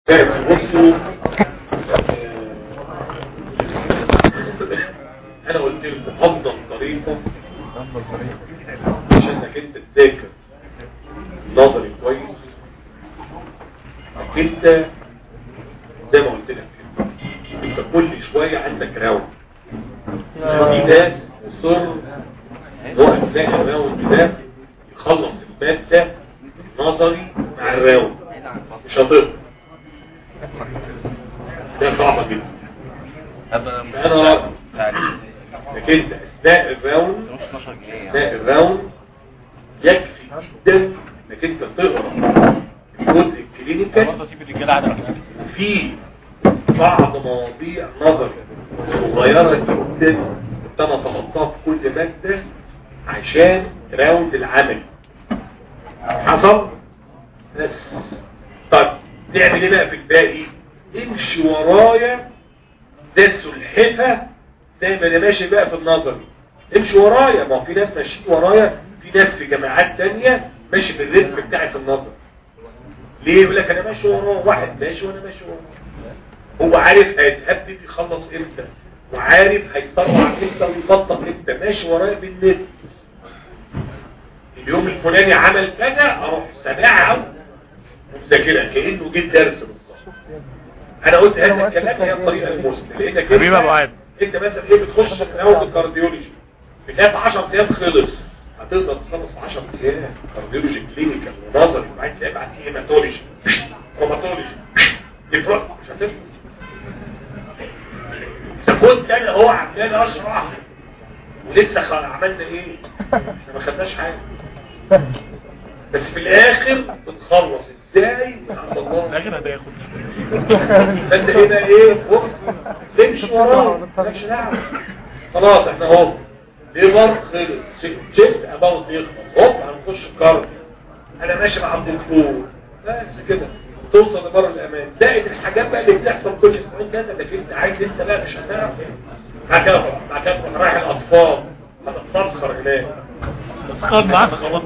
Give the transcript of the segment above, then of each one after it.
بصوا انا قلت لكم افضل طريقه عشان انك انت تذاكر نظري كويس انك انت زي ما قلت لك انت كل شويه عندك راوند في ناس مصر هو اثناء الراوند ده يخلص الماده نظري مع الراوند مش هتقدر ده صعبه جدا انا رايي انك انت اثناء الراوند اثناء الراوند يكفي جدا انك انت تقرا الجزء الكلينيكال وفي بعض مواضيع نظري صغيره جدا كنت انا طلبتها في كل ماده عشان راوند العمل حصل بس طيب تعمل ايه بقى في الباقي امشي ورايا ده السلحفه زي ما انا ماشي بقى في النظري امشي ورايا ما هو في ناس ماشيين ورايا في ناس في جامعات تانية ماشي بالريتم بتاعي في النظر ليه يقول لك انا ماشي وراه واحد ماشي وانا ماشي وراه هو عارف هيتهدد يخلص امتى وعارف هيصرع امتى ويبطل امتى ماشي ورايا بالنت اليوم الفلاني عمل كذا اروح سامعها ومذاكرها كانه جه درس بالظبط انا قلت هذا الكلام هي الطريقه المثلى لانك حبيبي ابو عاد انت مثلا ايه بتخش في اول الكارديولوجي بتلاقي في 10 ايام خلص هتقدر تخلص في 10 ايام كارديولوجي كلينيكال ونظري وبعدين تلاقي بعد هيماتولوجي روماتولوجي ديبروت مش هتقدر اذا كنت انا هو عمال اشرح ولسه خ- عملنا ايه احنا ما خدناش حاجه بس في الاخر بتخلص ازاي عند الله الاخر هتاخد فانت ايه بقى ايه بص تمشي وراه مالكش دعوه خلاص احنا اهو ليفر خلص تشيست اباوت يخلص هوب هنخش الكارد انا ماشي مع الدكتور بس كده توصل لبر الامان زائد الحاجات بقى اللي بتحصل كل اسبوعين كده لكن انت عايز انت بقى مش هتعرف بعد كده بعد كده تروح رايح الاطفال هتتفسخر هناك خد معاك خلاص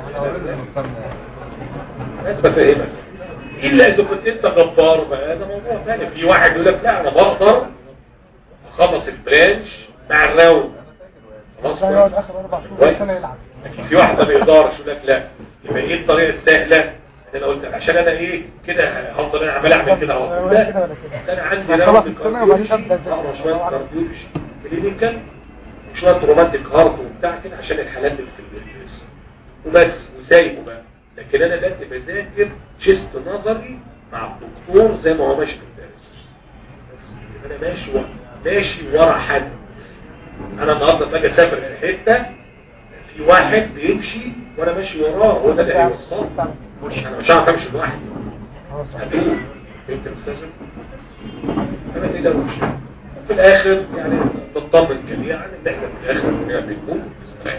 بس بفهمك الا اذا كنت انت جبار بقى ده موضوع ثاني في واحد يقول لك لا انا بقدر اخلص البرانش مع الراوند خلاص يقعد كويس. اخر اربع شهور كويس. سنه يلعب لكن في واحد ما بيقدرش يقول لك لا يبقى ايه الطريقه السهله انا قلت عشان انا ايه كده هفضل انا عمال اعمل كده على طول ولا لا كده ولا كده. انا عندي خلاص راوند السنة وبعدين كارديولوجي أبدأ اقرا أذاكر. شويه كارديولوجي كلينيكال وشويه رومانتيك هارت وبتاع كده عشان الحالات اللي في الجسم وبس وسايبه بقى لكن انا دلوقتي بذاكر شيست نظري مع الدكتور زي ما هو ماشي في الدرس بس انا ماشي ورا ماشي ورا حد انا النهارده باجي اسافر في حته في واحد بيمشي وانا ماشي وراه هو ده اللي هيوصلني انا مش هعرف امشي لوحدي خلاص. هدوء انت مستاذن انا كده مش في الاخر يعني نطمن جميعا ان احنا في الاخر كلنا بنموت ونستريح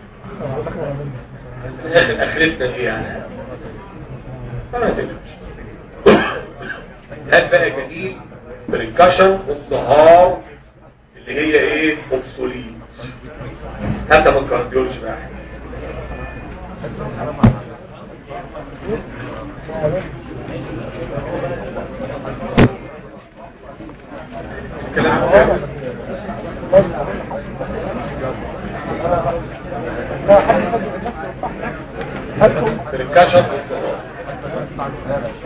في الاخر اخرتنا ايه يعني فما تقلقش هات بقى جديد بريكاشن والظهار اللي هي ايه اوبسوليت هات من الكارديولوجي بقى الكلام ده لا حد يفضل بنفسه صح هاتهم بريكاشن والظهار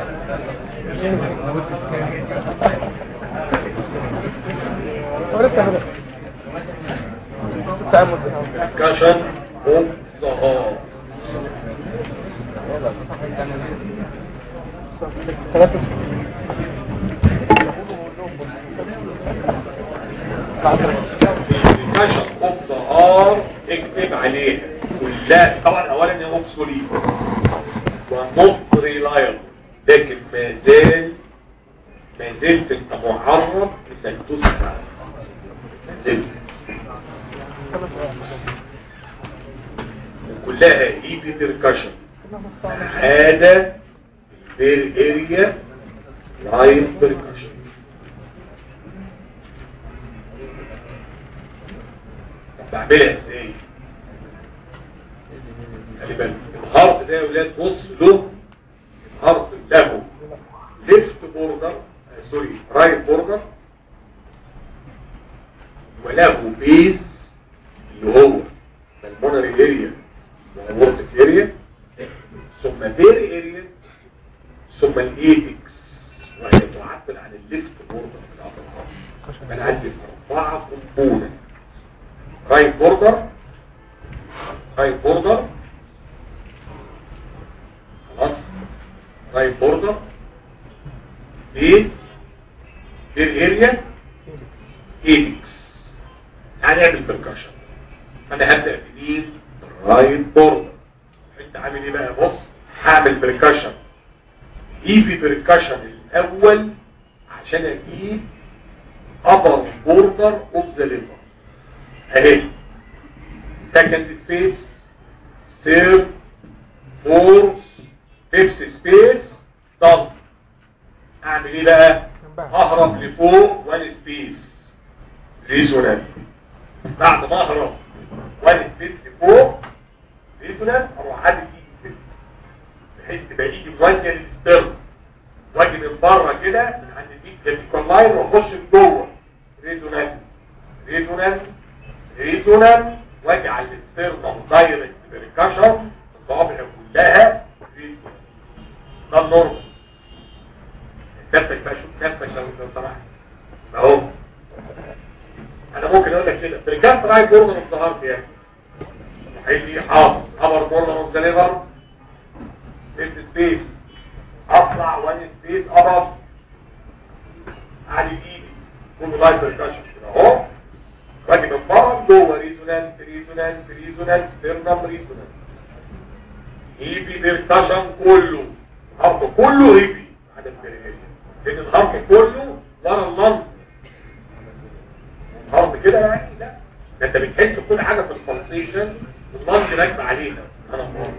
ولسه بدأ ست أيام مدة بريكاشن والظهار ثلاثة بريكاشن والظهار اكتب عليها كلها طبعا اولا هي اوبسوليت ونوت ريلايبل لكن ما زال ما زلت انت معرض انك تسمع ما زلت وكلها ايدي بركشن عادة البير اريا لايف بركشن طب بعملها ازاي خلي بالك الهارت ده يا ولاد بص له الهارت له ليفت بورد بوردر سوري رايت بوردر وله بيز اللي هو البونري اريا والورتك اريا ثم بير اريا ثم الايبكس وهي تعبر عن الليفت بوردر في العضلات انا عندي اربعه كومبوننت رايت بوردر رايت بوردر خلاص رايت بوردر بيز بير اريا ايبكس هنعمل بركشن انا هبدأ بمين الرايت بوردر انت عامل ايه بقى بص هعمل بركشن ايفي بركشن الاول عشان اجيب upper border of the liver اهي second space third fourth fifth space ضغط اعمل ايه بقى اهرب لفوق وان سبيس ريزونال بعد ما اهرب وان سبيس لفوق ريزونال اروح عادي ايدي كده بحيث تبقى ايدي موجهه للسترن واجي من بره كده من عند الايد فيرتيكال لاين واخش لجوه ريزونال ريزونال ريزونال واجي على السترن دايركت بريكاشن الصوابع كلها ريزونال ده النورمال نفسك بقى شوف نفسك لو لو سمحت اهو انا ممكن اقول لك كده فريكانت راي بورنر الظهر يعني هيجي حاضر ابر بورنر اوف ذا ليفر ليفت سبيس اطلع وان سبيس ابر على ايدي كله لايف بركاشن كده اهو واجي من بره جوه ريزونانس ريزونانس ريزونانس ستيرنم ريزونانس هيبي بركاشن كله الهرب كله هيبي هذا البريهيشن لان الهرب كله ورا اللنظ الهرب كده يعني لا ده انت بتحس بكل حاجه في الفلسيشن واللنظ راكبه علينا انا مرة.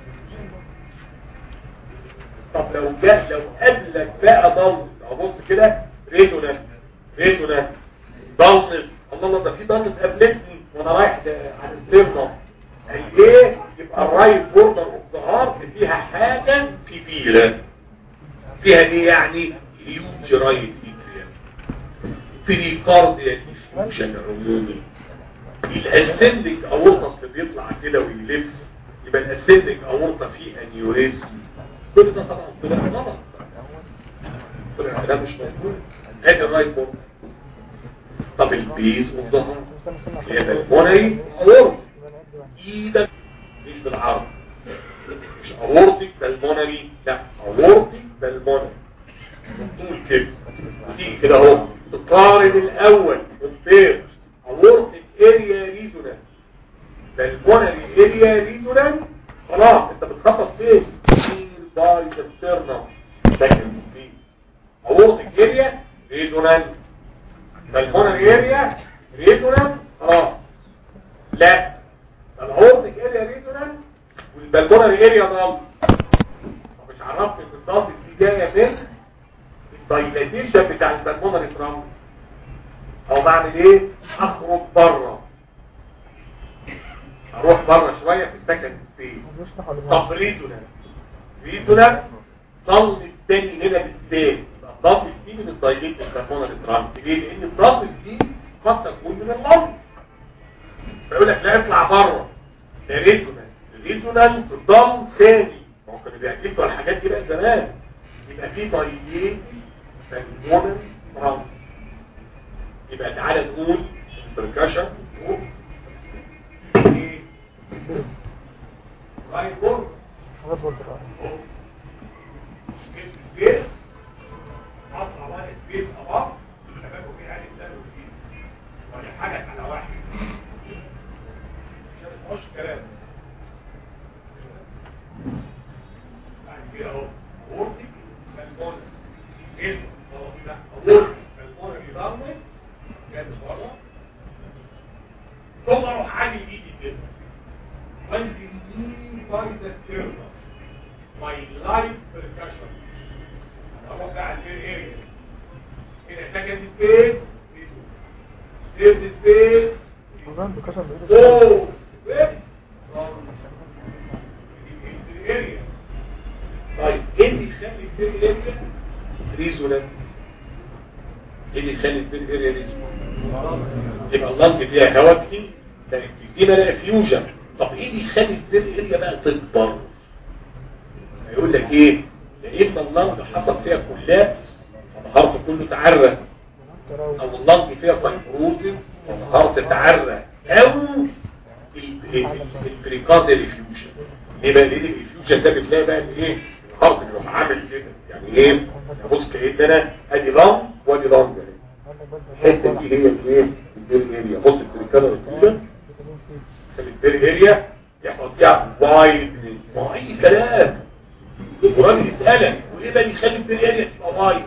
طب لو جاء لو قابلك بقى ضلمس ابص كده ريزونانس ريزونانس ضلمس الله الله ده في ضلمس قابلتني وانا رايح على السيرنم ايه يبقى الرايت بوردر اوف ظهر فيها حاجه كبيره فيها ايه يعني هيوج رايت اتريا بريكارديا ديفيوجن عمومي الاسندك اورطه اللي بيطلع كده ويلف يبقى الاسندك اورطه فيه انيوريزم كل ده طبعا طلع غلط طلع ده مش موجود ادي الرايت بورد طب البيز والظهر هي بالمونري اورط ايدك مش بالعرض مش اورطك بالمونري لا اورطك بالمونري طول كده وتيجي كده اهو تقارن الاول والثير اورطك اريا ريزونال بالمونري اريا ريزونال خلاص انت بتخطط فين باي ذا ستيرنم سكند سبيس اورطك اريا ريزونال بالمونري اريا ريزونال خلاص لا الاورطك اريا ريزونال والبالمونري اريا ضل طب مش عرفت ان الضغط دي جايه من الدايلاتيشن بتاع البالمونري ترامب او بعمل ايه اخرج بره اروح بره شويه في السكند سبيس طب ريزونال ريزونال ضل الثاني هنا بالذات الضغط دي من الدايليت البالمونري ترامب ليه لان الضغط دي قد تكون من اللنج فيقول لك لا اطلع بره ده ريزونال الريزونال تضم ثاني ممكن بيعجبوا الحاجات دي بقى زمان يبقى في ضيين بالمونر راوند يبقى تعالى نقول البركشن رايت بورد سبيس اطلع بقى سبيس اباف تمام كده يعني ده ولا حاجه على واحد مش كلام بعد كده اهو اورتيك بالمون ايه خلاص لا اورتيك بالمون بيضمن جاب بره ثم اروح عالي ايدي كده وانزل مين باي ذا ستيرنر ماي لايف بركشن اروح بقى على البير اريا هنا سكند سبيس ثيرد سبيس اوه طيب ايه اللي يخلي الفيري اريا ريزونانت ايه اللي يخلي البير اريا ريزونانت يبقى اللنج فيها هواء كتير ده الفيزيما لا فيوجن طب ايه اللي يخلي البير اريا بقى تكبر هيقول لك ايه يا اما اللنج حصل فيها كولابس فالهارت كله تعرى او اللنج فيها فايبروزز فالهارت تعرى او البريكارديال فيوجن ايه بقى ليه الفيوجن ده بتلاقي بقى ايه الهارت بيروح عامل كده يعني ايه بص كأن انا ادي لام وادي لام الحته دي هي الايه البير اريا بص البريكارديال فيوجن في البير اريا يحصل فيها وايد ما اي كلام القرآن يسألك وايه بقى اللي يخلي البير اريا تبقى وايد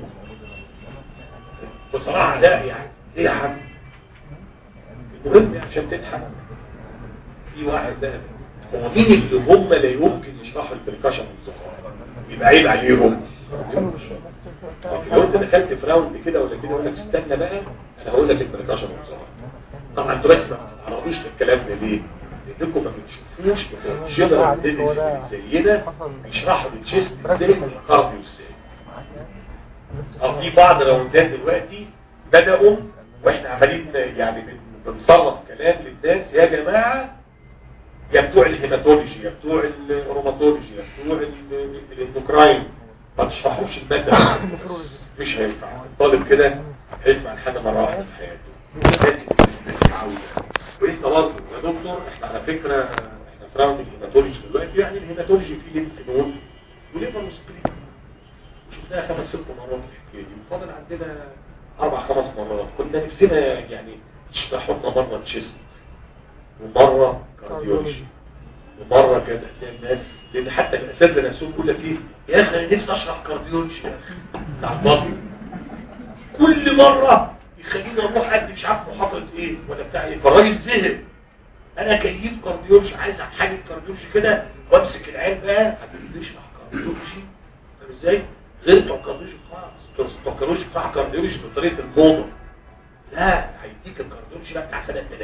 بصراحة لا يعني ايه يا حاج المهم عشان تضحك في واحد ده هو مين اللي هم لا يمكن يشرحوا البريكاشن والزقاق يبقى عيب عليهم لو انت دخلت في راوند كده ولا كده اقول لك استنى بقى انا هقول لك البريكاشن والزقاق طبعا انتوا بس ما تعرفوش الكلام ده ليه لانكم ما بتشوفوش بتوع الجنرال ديزيز زينا بيشرحوا الجسم ازاي والكارديو ازاي اه في بعض راوندات دلوقتي بدأوا واحنا عمالين يعني بنصرف كلام للناس يا جماعة يا بتوع الهيماتولوجي يا بتوع الروماتولوجي يا بتوع الاندوكراين ما تشرحوش المادة مش هينفع الطالب كده هيسمع الحاجة مرة واحدة في حياته لازم تتعود وانت برضه يا دكتور احنا على فكرة احنا في راوند الهيماتولوجي دلوقتي يعني الهيماتولوجي فيه ليمف نود وليفر وسبرين شفناها خمس ست مرات الحكايه دي وفاضل عندنا اربع خمس مرات كنا نفسنا يعني تشرحوا لنا مره تشيست ومره كارديولوجي ومره كذا تلاقي الناس لان حتى الاساتذه نفسهم يقول لك ايه يا اخي انا نفسي اشرح كارديولوجي يا اخي بتاع البطن كل مره يخليني اروح حد مش عارف محاضره ايه ولا بتاع ايه فالراجل زهق انا كيف كارديولوجي عايز حاجه كارديولوجي كده وامسك العين بقى هتبتدي اشرح كارديولوجي فاهم ازاي غير بتوع الكارديولوجي خالص بتوع الكارديولوجي بتاع الكارديولوجي بطريقه الموضه لا هيديك الكارديولوجي بقى بتاع سنه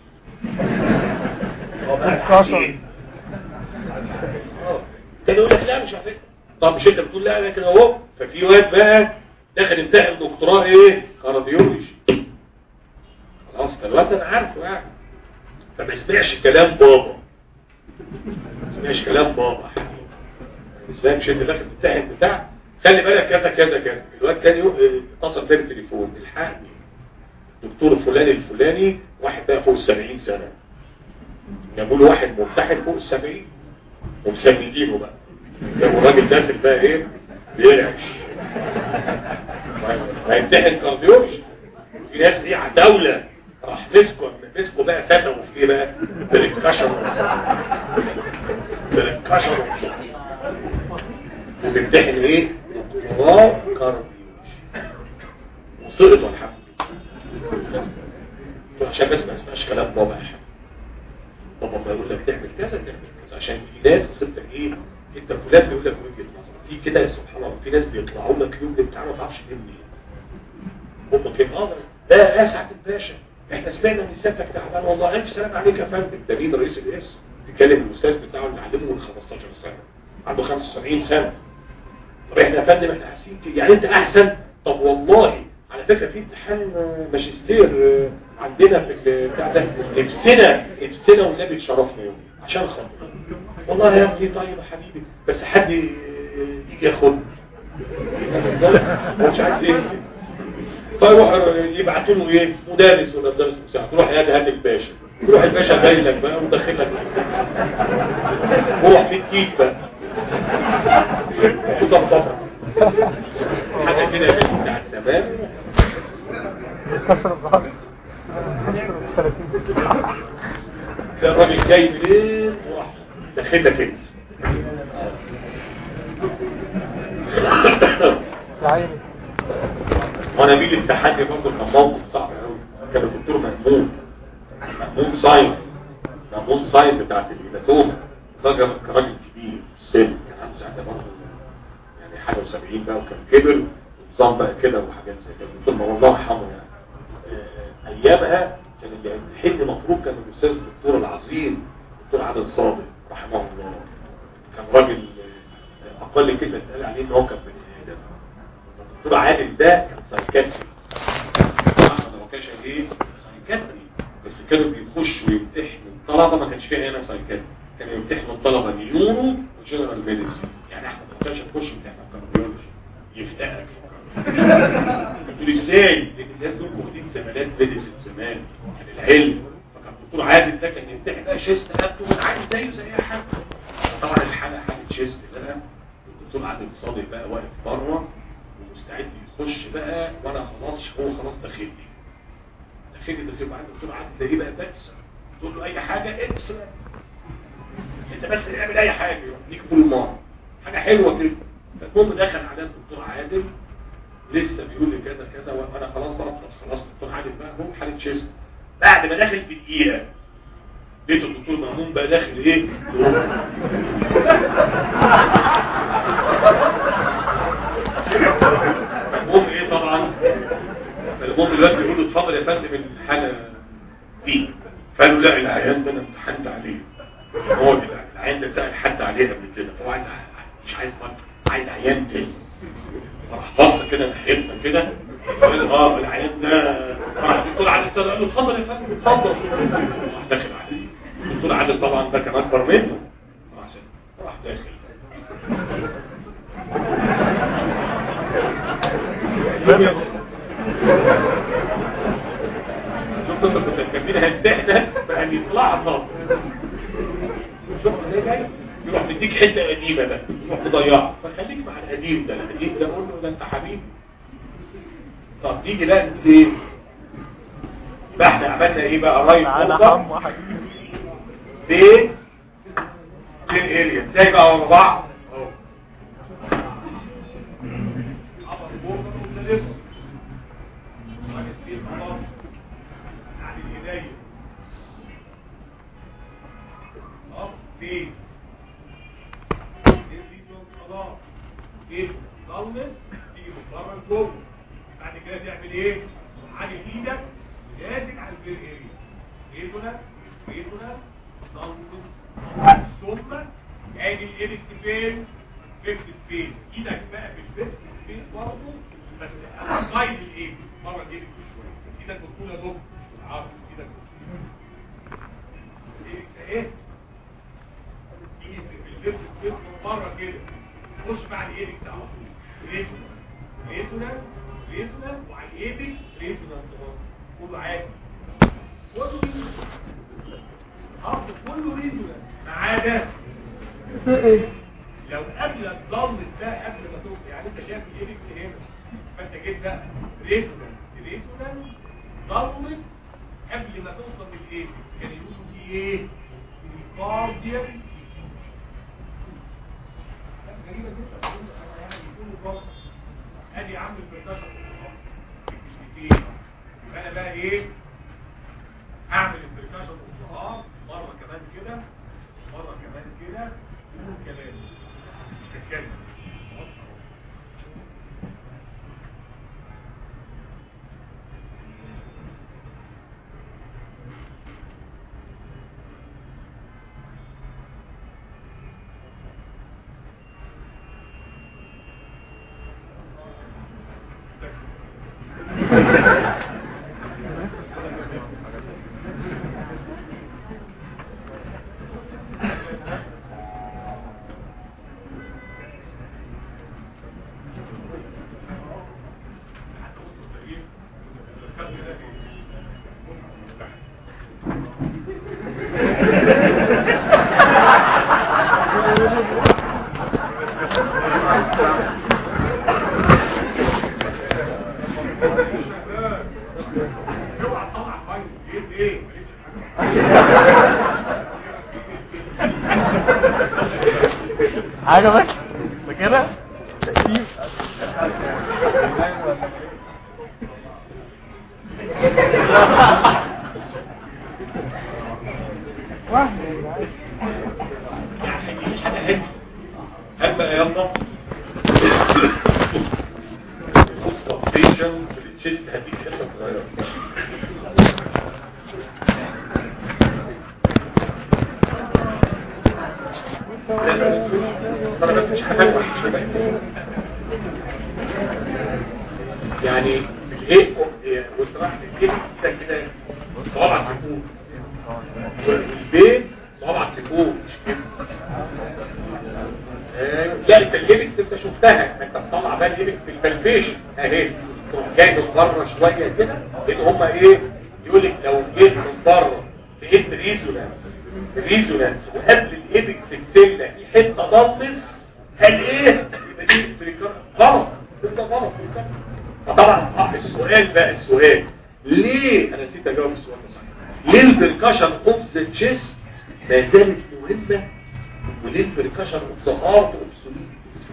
30 هو بقى ايه كان يقول لك لا مش عارف طب مش انت بتقول لا لكن اهو ففي واد بقى داخل يمتحن دكتوراه ايه كارديولوجي خلاص ده الواد انا عارفه يعني فما يسمعش كلام بابا ما يسمعش كلام بابا ازاي مش انت داخل تمتحن بتاع خلي بالك كذا كذا كذا الواد كان يو- اتصل بيه بالتليفون الحقني الدكتور الفلاني الفلاني واحد بقى فوق السبعين سنة جابوا له واحد ممتحن فوق السبعين ومسمينه بقى جابوا الراجل داخل بقى ايه بيرعش هيمتحن كارديولوجي في ناس دي عتاولة راح مسكوا مسكوا بقى فتوا في ايه بقى بالكشر بالكشر وبيمتحن ايه دكتوراه كارديولوجي وسقطوا الحمد لله عشان بس ما اسمعش كلام بابا يا حبيبي بابا ما يقول لك تعمل كذا تعمل كذا عشان في ناس ستك ايه انت فلان بيقول لك وجهه نظر في كده سبحان الله في ناس بيطلعوا لك يوم بتاع ما تعرفش دي منين هم كده اه ده يا سعاده الباشا احنا سمعنا ان سيادتك تعبان والله الف سلام عليك يا فندم ده مين رئيس الاس بيتكلم الاستاذ بتاعه اللي علمه من 15 سنه عنده 75 سنه طب احنا يا فندم احنا حاسين كده يعني انت احسن طب والله على فكره في امتحان ماجستير عندنا في البتاع ده نفسنا نفسنا والنبي تشرفنا يوم عشان خاطر والله يا ابني طيب يا حبيبي بس حد يجي ياخدني هو مش عايز ايه فيروح يبعتوا له ايه مدرس ولا مدرس مساعد تروح يا هات الباشا يروح الباشا جاي لك بقى وداخل لك روح في الكيك بقى وظبطها حاجه كده بتاع زمان كسر الظهر ده الراجل جاي منين وراح داخل لك انت يا عيني وانا بيه التحدي برضه كان موقف صعب قوي كان الدكتور مهموم مهموم صايم مهموم صايم بتاعت الهيماتوما راجل راجل كبير سن كان عنده ساعتها برضه يعني حاجه و70 بقى وكان كبر ونظام بقى كده وحاجات زي كده الدكتور ما الله يرحمه يعني آه، ايامها كان اللي الحل مفروض كان الاستاذ الدكتور العظيم الدكتور عادل صادق رحمه الله كان راجل آه، اقل كلمه اتقال عليه ان هو كان بني ادم دكتور عادل ده كان سايكاتري احمد ما كانش ايه سايكاتري بس كانوا بيخشوا يمتحنوا الطلبه ما كانش فيها هنا سايكاتري كانوا يمتحنوا الطلبه نيورو وجنرال ميديسين يعني احمد ما كانش هتخش يمتحن كارديولوجي يفتقك تقول ازاي لان الناس دول واخدين زمالات ميديسين زمان كان العلم فكان الدكتور عادل ده كان يمتحن بقى شيست ابدو عادي زيه زي اي حد طبعا الحاله حاله شيست بقى الدكتور عادل صادق بقى واقف بره ومستعد يخش بقى وانا خلاص هو خلاص داخلني داخلني داخل بعد الدكتور عادل تلاقيه بقى بكسر تقول له اي حاجه اكسر انت بس اعمل اي حاجه ليك كل مره حاجه حلوه كده فالمهم دخل على الدكتور عادل لسه بيقول لي كذا كذا وانا خلاص بقى خلاص الدكتور عادل بقى هو حاله شيست بعد ما دخل بدقيقه لقيت الدكتور مأمون بقى داخل ايه المهم ايه طبعا المهم دلوقتي بيقول له اتفضل يا فندم الحاله دي فقالوا لا العيان ده انا امتحنت عليه هو كده العيان ده سأل حد عليه قبل كده فهو عايز مش عايز مرض عايز عيان تاني راح بص كده ناحيتنا كده قال اه العيان ده راح الدكتور عادل سأل قال له اتفضل يا فندم اتفضل راح داخل عليه الدكتور عادل طبعا ده كان اكبر منه راح راح داخل شفت انت كنت مكملين هنتحنا بقى بيطلع صف شفت ليه جاي يروح مديك حته قديمه ده يروح مضيعها فخليك مع القديم ده القديم ده قول له ده انت حبيبي طب نيجي بقى ايه يبقى احنا عملنا ايه بقى رايت على حم حبيبي بين بين اريا ازاي بقى ورا بعض اهو عبر فوق وتلف يعني الهدايه اه فين دي خلاص ايه ضلمت تيجي من بره لجوه بعد كده تعمل ايه عادي ايدك لازم على البير اريا ايدنا ايدنا ضلمت ثم ادي الايدكس فين فيكس سبيس ايدك بقى في الفيكس سبيس برضه بس قايد الايد بره الايدكس شويه ايدك بتكون يا دكتور العرض ايدك الايدكس اهي تيجي في الفيكس سبيس من بره كده خش بعد الايدكس على طول ريزونا ريزونا ريزونا وعلى الايدكس ريزونا كله عادي كله ريزونا حط كله ريزونا ما عدا لو قبل الضمن ده قبل ما توصل يعني انت شايف الايدكس هنا فانت جيت بقى ريزونا ريزونا ضمن قبل ما توصل للايدكس كان يقولوا دي ايه الكارديال غريبه جدا يعني يكونوا ضمن ادي يا عم البرتاشر يبقى انا بقى ايه اعمل البركاشن والظهار مرة كمان كده مرة كمان كده وقول كلام مش تتكلم اوعى تطلع فايل ايه ايه عجبك فكده تأثير هات بقى يلا ستيشن في التشيست هديك حته صغيره انا بس مش هتابع يعني الايه وانت رايح تجيب ايدك كده صوابعك لفوق والبيت صوابعك لفوق مش كده آه، لا انت الليبكس انت شفتها انت بتطلع بقى الليبكس في البلفيشن اهي تروح جاي من بره شويه كده لان هما ايه يقول لك لو جيت من بره لقيت ريزونانس ريزونانس وقبل الايبكس السله في حته ضلمس قال ايه يبقى دي بريكار غلط ده غلط فطبعا آه، السؤال بقى السؤال ليه انا نسيت اجاوب السؤال ده صحيح ليه البركشن اوف ذا تشيست ما زالت مهمه وليه البركشن اوف ذا هارت اوبسوليت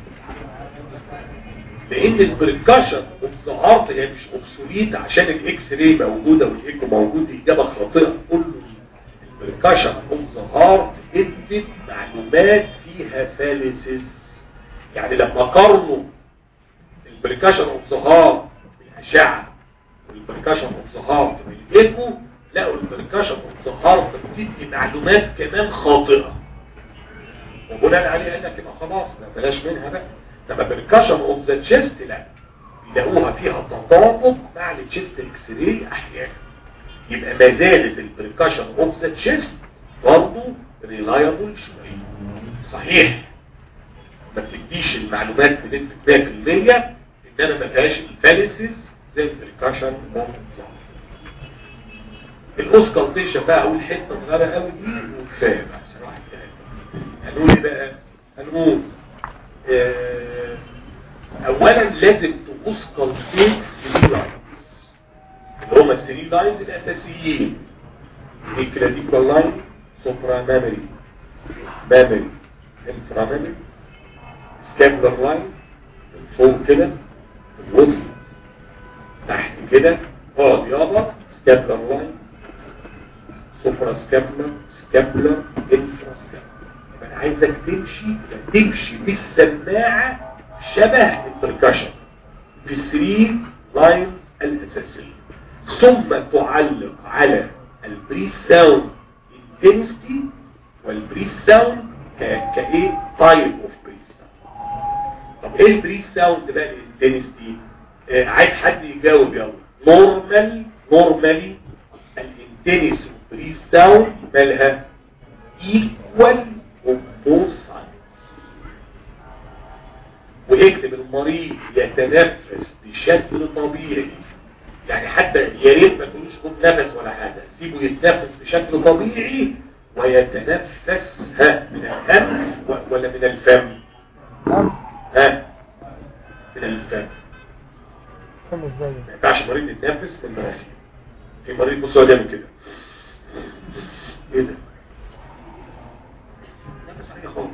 لان البركشن اوف ذا هارت هي مش اوبسوليت عشان الاكس راي موجوده والايكو موجود دي اجابه خاطئه كله البركشن اوف ذا هارت ادت معلومات فيها فاليسز يعني لما قارنوا البركشن اوف ذا هارت بالاشعه والبركشن اوف ذا هارت بالايكو لقوا البركشن اوف ذا هارت بتدي معلومات كمان خاطئه وبناء عليه قال لك يبقى خلاص ما بلاش منها بقى لما بالكشن اوف ذا تشيست لا يلاقوها فيها تطابق مع التشيست اكس راي احيانا يبقى ما زالت البركشن اوف ذا تشيست برضه ريلايبل شويه صحيح ما بتديش المعلومات بنسبه 100% انما ما فيهاش الفاليسز زي البركشن اوف ذا الاوسكالتيشن بقى اول حته صغيره قوي دي وكفايه بقى صراحه هنقول ايه بقى هنقول آه، اولا لازم تأسكالتيت 3 لاينز اللي هما الثري لاينز الاساسيين الكلاديكوال لاين سوبرا مامري مامري انفرا مامري سكابلر لاين فوق كده الوسط تحت كده اقعد يابا سكابلر لاين سوبرا سكابلر سكابلر انفرا سكابلر يبقى انا عايزك تمشي تمشي بالسماعه شبه البركشن في 3 لاينز الاساسيه ثم تعلق على البريس ساوند انتنستي والبريس ساوند كايه تايب اوف بريس طب ايه البريس ساوند بقى الانتنستي آه عايز حد يجاوب يلا نورمال نورمالي الانتنس بريس ساوند مالها ايكوال اوف بوث سايدز واكتب المريض يتنفس بشكل طبيعي يعني حتى يا ريت ما تقولوش خد نفس ولا حاجه سيبه يتنفس بشكل طبيعي ويتنفس ها من الانف و- ولا من الفم ها من الفم فاهم ازاي ما ينفعش مريض يتنفس من المناخير في مريض بص هو بيعمل كده ايه ده نفس حاجه خالص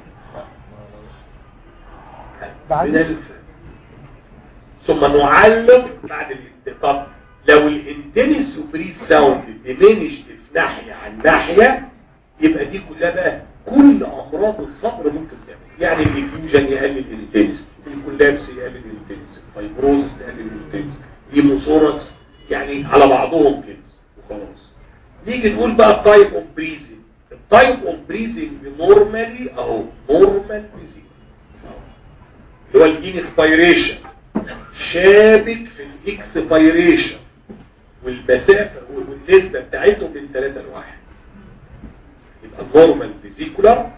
بعد- من الفم ثم نعلم بعد الانتقام لو الانتنس وبري ساوند ديمينشت في ناحية عن ناحية يبقى دي كلها بقى كل امراض الصدر ممكن تعمل يعني الديفيوجن يقلل الانتنس الكولابس يقلل الانتنس الفايبروز يقلل الانتنس هيموثوركس يعني على بعضهم كده وخلاص نيجي نقول بقى التايب اوف بريزنج التايب اوف بريزنج نورمالي اهو نورمال بريزنج اللي هو الانسبيريشن شابك في الاكسبيريشن والمسافة والنسبة بتاعتهم من 3 لواحد يبقى النورمال فيزيكولار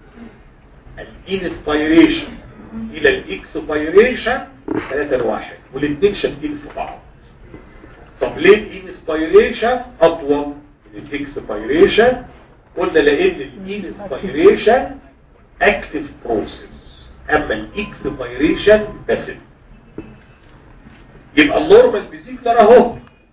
الانسبيريشن الى الاكسبيريشن 3 لواحد والاثنين شابكين في بعض طب ليه الانسبيريشن اطول من الاكسبيريشن قلنا لان الانسبيريشن اكتف بروسيس اما الاكسبيريشن باسيف يبقى النورمال فيزيكولار اهو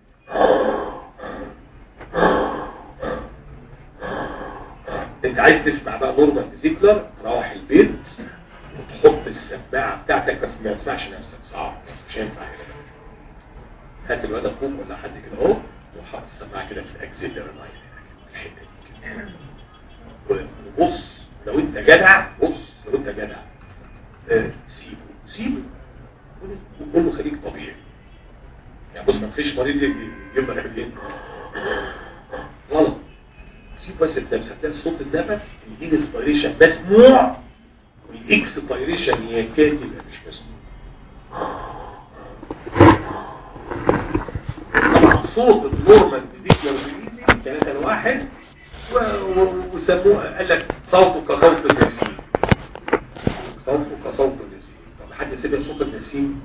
انت عايز تسمع بقى نورمال فيزيكولار تروح البيت وتحط السماعه بتاعتك بس ما تسمعش نفسك صعب مش هينفع كده هات الواد اخوك ولا حد كده اهو وحط السماعه كده في الاكسيلر لاين الحته دي كده. وبص لو انت جدع بص لو انت جدع آه، سيبه سيبه وقول له خليك طبيعي يعني بص ما فيش مريض يجي- يفضل يعمل ايه غلط سيب بس النفس هتلاقي صوت النفس الانسبيريشن مسموع والاكسبيريشن يكاد يبقى مش مسموع صوت النورمال فيزيكال ريليزنج 3 لواحد و- و- وسموه قال لك صوته كصوت النسيم صوته كصوت النسيم طب حد سمع صوت النسيم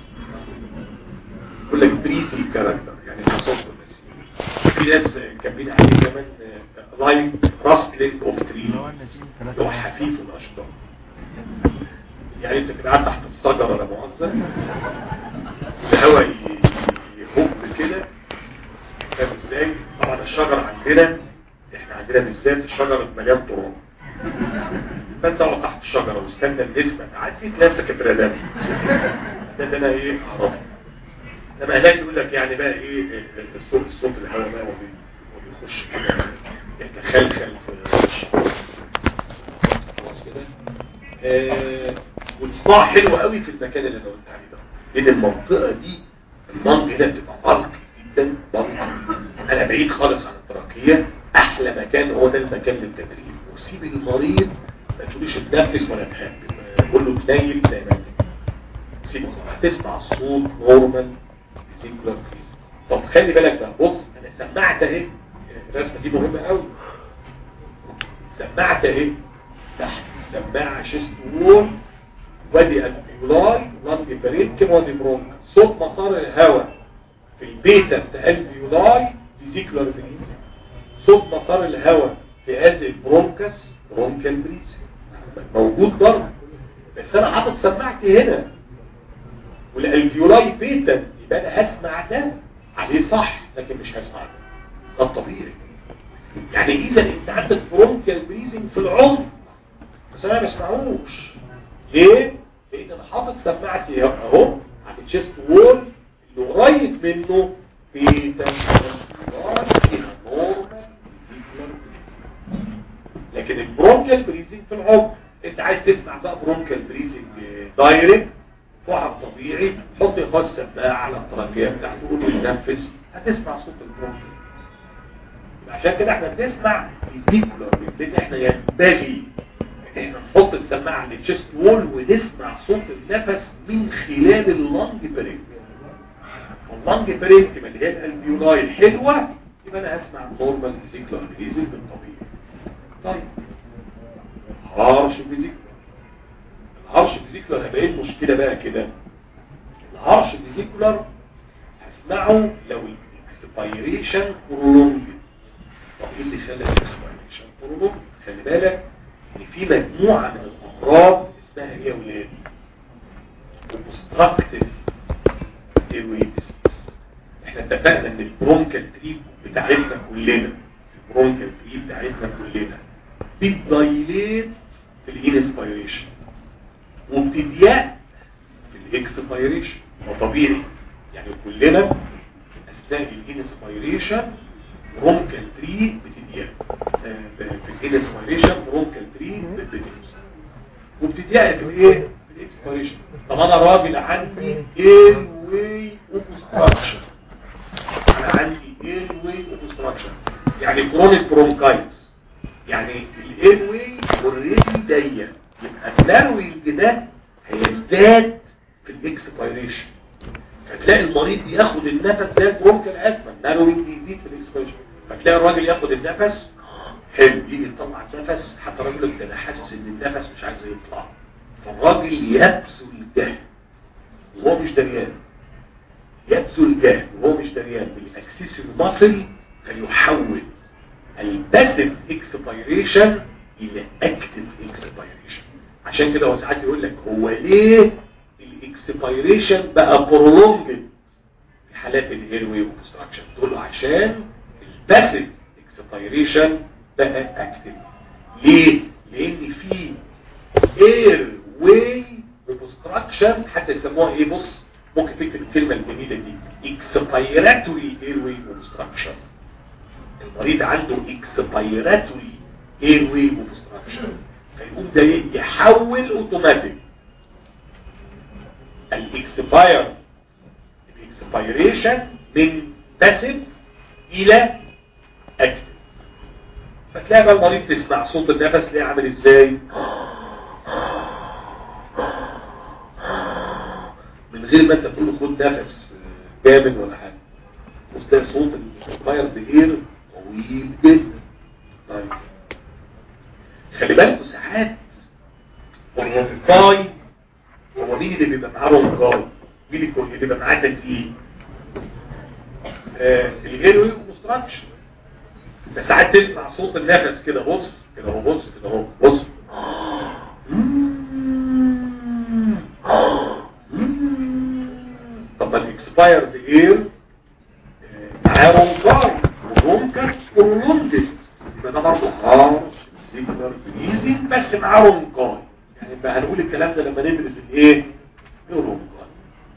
يقول لك بريسي كاركتر يعني كصوت النسيم في ناس كاتبين عليه كمان لايك راستلينج اوف تري اللي هو حفيف الاشجار يعني انت كده قاعد تحت الشجره لا مؤاخذه الهواء ي- يهب كده فاهم ازاي طبعا الشجر عندنا احنا عندنا بالذات الشجر مليان تراب فانت اقعد تحت الشجره واستنى النسمه تعدي تلاقي نفسك اتردمت ده ده انا ايه اعرف لما هناك يقول لك يعني بقى ايه الصوت الصوت الهواء بقى وبي- وبيخش كده يتخلخل في الشجرة. خلاص كده آه، وتصنع حلو قوي في المكان اللي انا قلت عليه ده لان المنطقه دي المنطقه هنا بتبقى بلق جدا بلق انا بعيد خالص عن التراكيه احلى مكان هو ده المكان للتدريب وسيب المريض ما تقوليش اتنفس ولا تهبب قول له تنيل زي ما انت سيبه هتسمع الصوت نورمال سينجلر طب خلي بالك بقى بص انا سمعت اهي الرسمه دي مهمه قوي سمعت اهي تحت سماعه شيست وول وادي الفيولاي لانج برينكم وادي برونك صوت مسار الهواء في البيتا بتاع الفيولاي فيزيكولار بريز صوت مسار الهواء في ادي البرونكس برونكال بريز موجود برضه بس انا حاطط سماعتي هنا والالفيولاي بيتا يبقى انا هسمع ده عليه صح لكن مش هسمع ده ده الطبيعي يعني اذا انت عندك برونكال بريزنج في العمق بس انا ما بسمعوش ليه؟ لان انا حاطط سماعتي اهو على الشيست وول اللي قريب منه بيتا لكن البرونكال بريزنج في العمق انت عايز تسمع بقى برونكال بريزنج دايركت فحم طبيعي حط خاص سماعه على التراكيه بتاعته وقول ينفس هتسمع صوت البرونكال عشان كده احنا بنسمع فيزيكولار لان احنا ينبغي ان احنا نحط السماعه على التشيست وول ونسمع صوت النفس من خلال اللنج برينك اللنج برينك اللي هي الالفيولاي الحلوه يبقى انا هسمع نورمال فيزيكولار بريزنج بالطبيعي طيب هارش فيزيكولار الهارش فيزيكولار هيبقى ايه المشكله بقى كده الهارش فيزيكولار هسمعه لو الاكسبيريشن برولونجد طب ايه اللي خلى الاكسبيريشن برولونجد خلي بالك ان في مجموعه من الامراض اسمها ايه يا ولاد obstructive airway disease احنا اتفقنا ان البرونكال تريب بتاعتنا كلنا البرونكال تريب بتاعتنا كلنا بتدايليت في الانسبيريشن وبتضيق في الاكسبيريشن وطبيعي يعني كلنا اثناء الانسبيريشن برونكال تري بتضيق آه، في الانسبيريشن برونكال تري بتضيق وبتضيق في الايه في الاكسبيريشن طب انا راجل عندي اير واي اوبستراكشن انا عندي اير واي اوبستراكشن يعني كرونيك برونكايتس يعني الاير واي اوريدي ضيق يبقى النروينج ده هيزداد في الاكسبيريشن فتلاقي المريض ياخد النفس ده برونكال اسما النروينج يزيد في الاكسبيريشن فتلاقي الراجل ياخد النفس حلو يجي يطلع النفس حتى الراجل يقول ده انا حاسس ان النفس مش عايز يطلع فالراجل يبذل الجهد وهو مش دريان يبذل الجهد وهو مش دريان بالاكسس المصل فيحول الباسيف اكسبيريشن الى اكتف اكسبيريشن عشان كده هو ساعات يقول لك هو ليه الاكسبيريشن بقى برولونجد في حالات الايروي اوبستراكشن تقول له عشان الباسيف اكسبيريشن بقى اكتف ليه لان في اير واي اوبستراكشن حتى يسموها ايه بص ممكن تكتب الكلمه الجميله دي اكسبيراتوري اير واي اوبستراكشن المريض عنده اكسبيراتوري اير واي اوبستراكشن فيقوم ده يحول اوتوماتيك الاكسباير الاكسبيريشن من باسيف الى اكتف فتلاقي بقى المريض تسمع صوت النفس تلاقيه عامل ازاي من غير ما انت تقول له خد نفس جامد ولا حاجه بص تلاقي صوت الفاير باير طويل جدا طيب خلي بالكوا ساعات الرنقاي هو مين اللي بيبقى معاه رنقاي مين اللي اللي بيبقى معاه تسييل آه الايروي كونستراكشن انت ساعات تسمع صوت النفس كده بص كده اهو بص كده اهو بص طب الاكسبايرد اير معاه رنقاي ورونكس ورونكس يبقى ده برضه هارش سيكولار بريزنج بس معاه رونقاي يعني يبقى هنقول الكلام ده لما ندرس الايه الرونقاي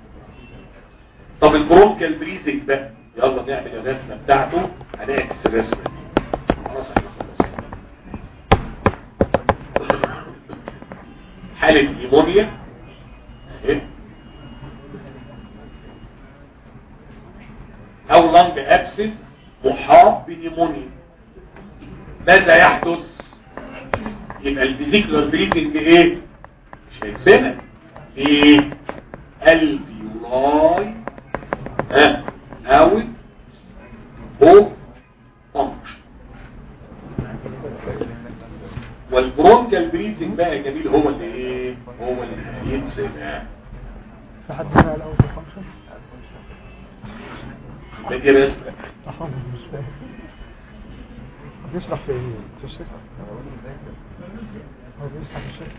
طب البرونكال بريزنج بقى يلا نعمل الرسمه بتاعته هنعكس الرسمه دي خلاص احنا خلصنا حاله نيمونيا اهي او لانج ابسس محاط بنيمونيا ماذا يحدث يبقى الفيزيكولار بريزنج ايه مش هيتسمع ايه الفيولاي ها اوت او فانكشن والبرونكال بريزنج بقى يا جميل هو اللي ايه هو اللي هيتسمع في حد هنا الاول في الفانكشن ده دي رسمه تحفظ مش فاهم بيشرح في ايه في الشركه هو بيشرح في الشركه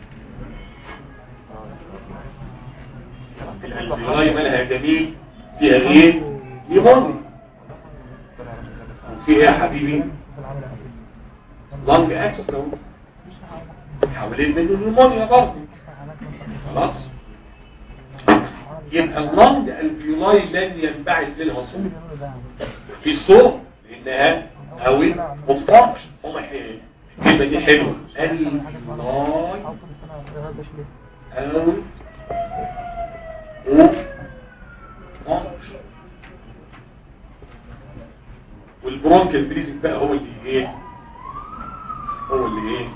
الالفيولاي مالها يا جميل فيها ايه نيمونيا وفي ايه يا حبيبي في العمل لانج اكس اهو حوالين منه نيمونيا برضه خلاص يبقى اللانج الفيولاي لن ينبعث منها صوت في صوت لانها اوي مفترش هم الكلمه دي حلوه الفيولاي اوي او والبرونكال بريزنج بقى هو اللي ايه هو اللي ايه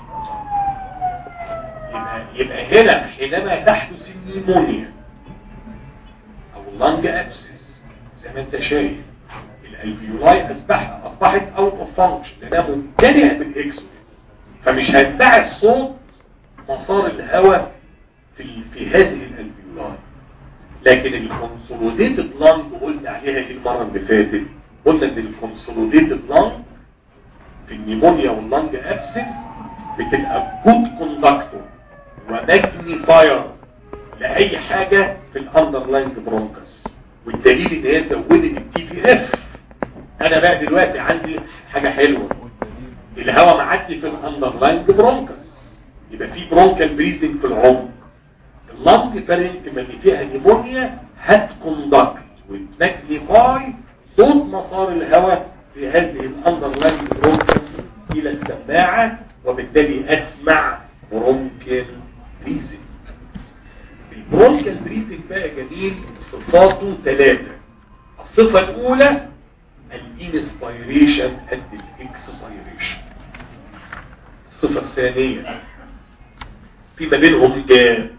يبقى, يبقى هنا حينما تحدث النيمونيا او اللنج ابسس زي ما انت شايف الالفيولاي اصبحت اصبحت اوت اوف فانكشن لانها ممتلئه بالاكسو فمش هتبعث صوت مسار الهواء في في هذه الالفيولاي لكن الكونسوليديتد لانج قلنا عليها ايه المره اللي فاتت قلنا ان الكونسوليديتد لانج في النيمونيا واللانج ابسس بتبقى جود كوندكتور وماجنيفاير لاي حاجه في الاندرلاين برونكس والدليل ان هي زودت التي في اف انا بقى دلوقتي عندي حاجه حلوه الهواء معدي في الاندرلاين برونكس يبقى في برونكال بريزنج في العمق اللنج فارنت اللي فيها نيمونيا هتكوندكت وتماجنيفاي صوت مسار الهواء في هذه الاندرلاين برونكس الى السماعه وبالتالي اسمع برونكال بريزنج البرونكال بريزنج بقى جميل صفاته ثلاثه الصفه الاولى الانسبيريشن قد الاكسبيريشن الصفه الثانيه في ما بينهم جاب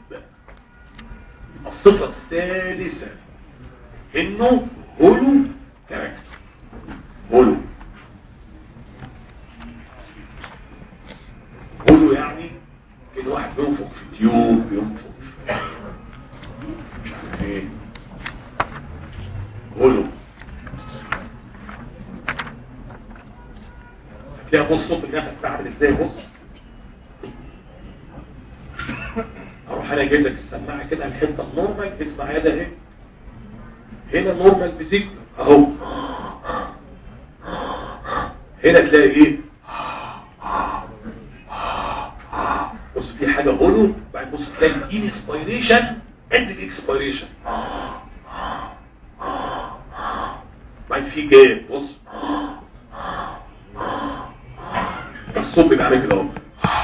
الصفة الثالثة انه هولو كاركتر هولو هولو يعني كده واحد بينفق في تيوب بينفق في مش عارف ايه هولو هتلاقي بص صوت النفس بعمل ازاي بص اروح انا اجيب لك السماعه كده الحته النورمال اسمع يا ده اهي هنا نورمال فيزيك اهو هنا تلاقي ايه بص في حاجه هولو بعد بص تلاقي الانسبيريشن قد الاكسبيريشن بعد في جاب بص الصوت بيبقى عامل كده اهو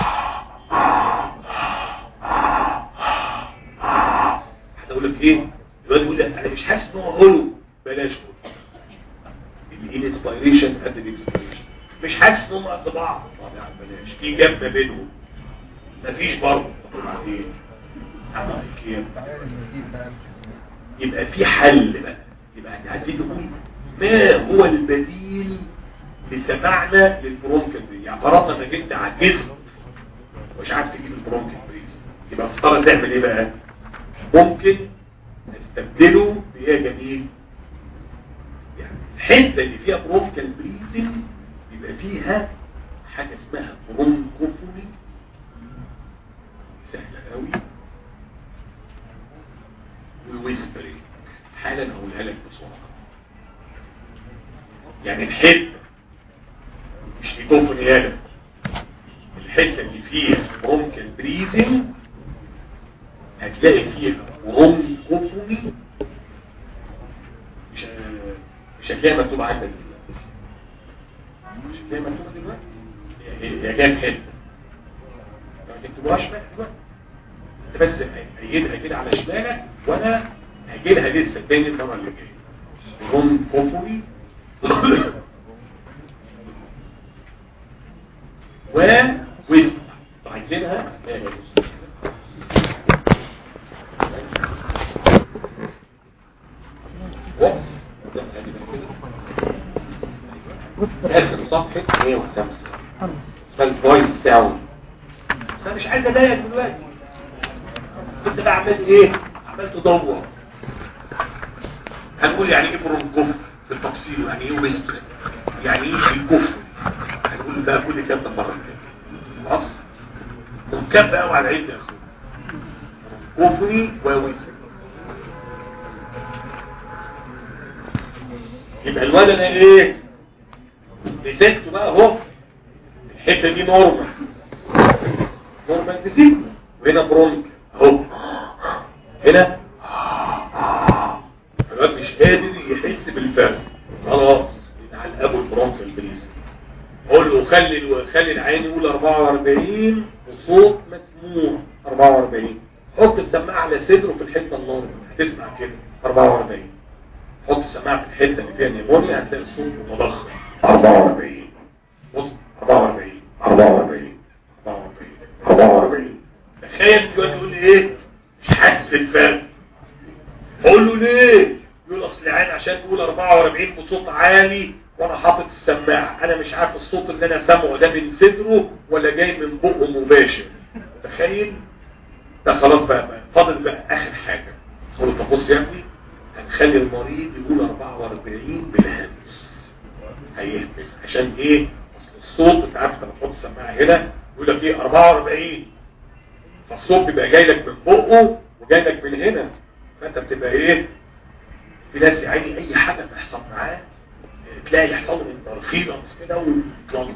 هقول لك ايه الواد يقول لك انا مش حاسس ان هو هولو بلاش هولو الانسبيريشن قد الاكسبيريشن مش حاسس ان هم قد بعض طب يا عم بلاش في جنب ما بينهم مفيش برضه طب ايه عمل ايه يبقى في حل بقى يبقى احنا عايزين نقول ما هو البديل لسماعنا للبرونكال بريز يعني فرضنا انك انت عجزت مش عارف تجيب البرونكال بريز يبقى افترض تعمل ايه بقى ممكن نستبدله بايه يا جميل يعني الحته اللي فيها برونكال بريزنج يبقى فيها حاجه اسمها برونكوفوني سهله قوي والويسبرينج حالا هقولها لك بسرعه يعني الحته مش ايكوفوني يالا الحته اللي فيها برونكال بريزنج هتلاقي فيها برونكوفوني مش مش هتلاقي مكتوب عندك دلوقتي مش هتلاقي مكتوبه دلوقتي هي هي جايه في حته ما تكتبوهاش بقى دلوقتي انت بس هيجيبها كده على شمالك وانا هجيبها لسه تاني المره اللي جايه برونكوفوني و ويست عايزينها اخر صفحة 105 اسمها الفويس ساوند بس انا مش عايز اضايقك دلوقتي انت بقى عمال ايه عمال تدور هنقول يعني ايه برونكوف في التفصيل يعني ايه ويست يعني ايه الكفر هنقول بقى كل كام ده مرة كده خلاص وكام بقى وعلى عيد يا اخويا كفري وويسر يبقى الواد انا ايه مسكته بقى اهو الحته دي نورمال نورمال مسكته وهنا برونك اهو هنا الواد مش قادر يحس بالفرق خلاص على ابو البرونك البريزي قول له خلي خلي العين يقول 44 وصوت مسموع 44 حط السماعه على صدره في الحته النار هتسمع كده 44 حط السماعه في الحته اللي فيها نيمونيا هتلاقي الصوت متضخم 44 بص 44 44 44 44 تخيل دلوقتي يقول لي ايه مش حاسس الفرق اقول له ليه يقول اصل العين عشان تقول 44 بصوت عالي وانا حاطط السماعه انا مش عارف الصوت اللي انا سامعه ده من صدره ولا جاي من بقه مباشر تخيل ده خلاص بقى, بقى فاضل بقى اخر حاجه قلت بص يا ابني هنخلي المريض يقول 44 بالهمس هيهمس عشان ايه اصل الصوت انت عارف لما تحط السماعه هنا يقول لك ايه 44 فالصوت بيبقى جاي لك من بقه وجاي لك من هنا فانت بتبقى ايه في ناس يا عيني اي حاجه تحصل معاه تلاقي يحصل له انترفيرنس كده ويطلع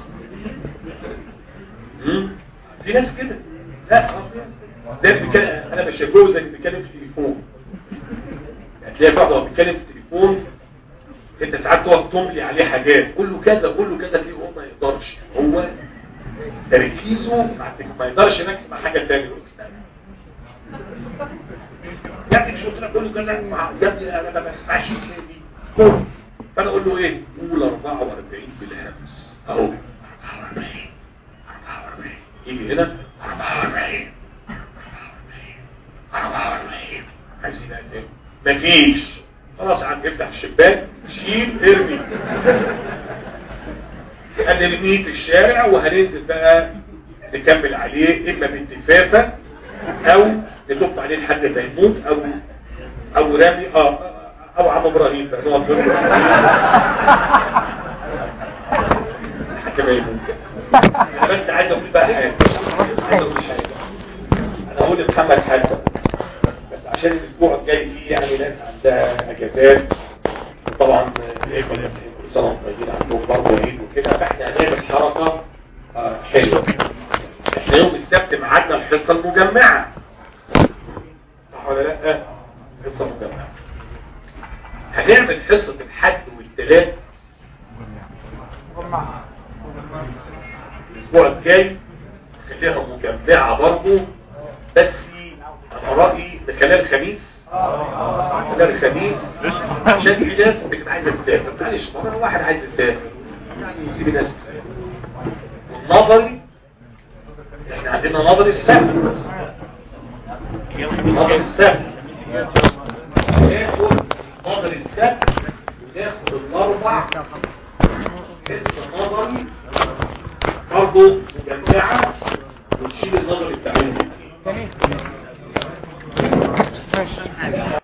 في ناس كده لا ده بيتكلم انا مش هجوز انك بتتكلم في تليفون هتلاقي بعض هو بيتكلم في التليفون انت ساعات تقعد تملي عليه حاجات قول له كذا قول له كذا تلاقيه هو ما يقدرش هو تركيزه ما يقدرش يركز مع حاجه ثانيه يا ابني مش قلت لك قول له كذا يا ابني انا ما بسمعش دي فانا اقول له ايه قول 44 بالهمس اهو 44 44 يجي هنا 44 44 عايزين قد ايه مفيش خلاص عم يفتح الشباك شيل ارمي هنرميه في الشارع وهننزل بقى نكمل عليه اما باتفافة او نتوب عليه لحد ما يموت او او رامي اه او عم ابراهيم بقى نقعد نقول لحد ما يموت انا بس عايز اقول بقى حاجه عايز اقول حاجه انا اقول لمحمد حسن بس عشان الاسبوع الجاي فيه يعني ناس عندها اجازات طبعا الاخوه الناس كل سنه وانتم طيبين عندهم برضه عيد وكده فاحنا هنعمل حركه آه حلوه احنا يوم السبت ميعادنا الحصه المجمعه صح ولا لا؟ حصه مجمعه هنعمل حصه الحد والثلاث الاسبوع الجاي خليها مجمعه برضه بس انا رايي نخليها الخميس خليها الخميس عشان في ناس بتبقى عايزه تسافر معلش ما هو واحد عايز يسافر يعني يسيب الناس تسافر والنظري احنا عندنا نظري السبت نظري السبت ناخد نظري السبت وناخد الاربع حصه نظري برضه مجمعه ونشيل النظري بتاعهم جميل ماشي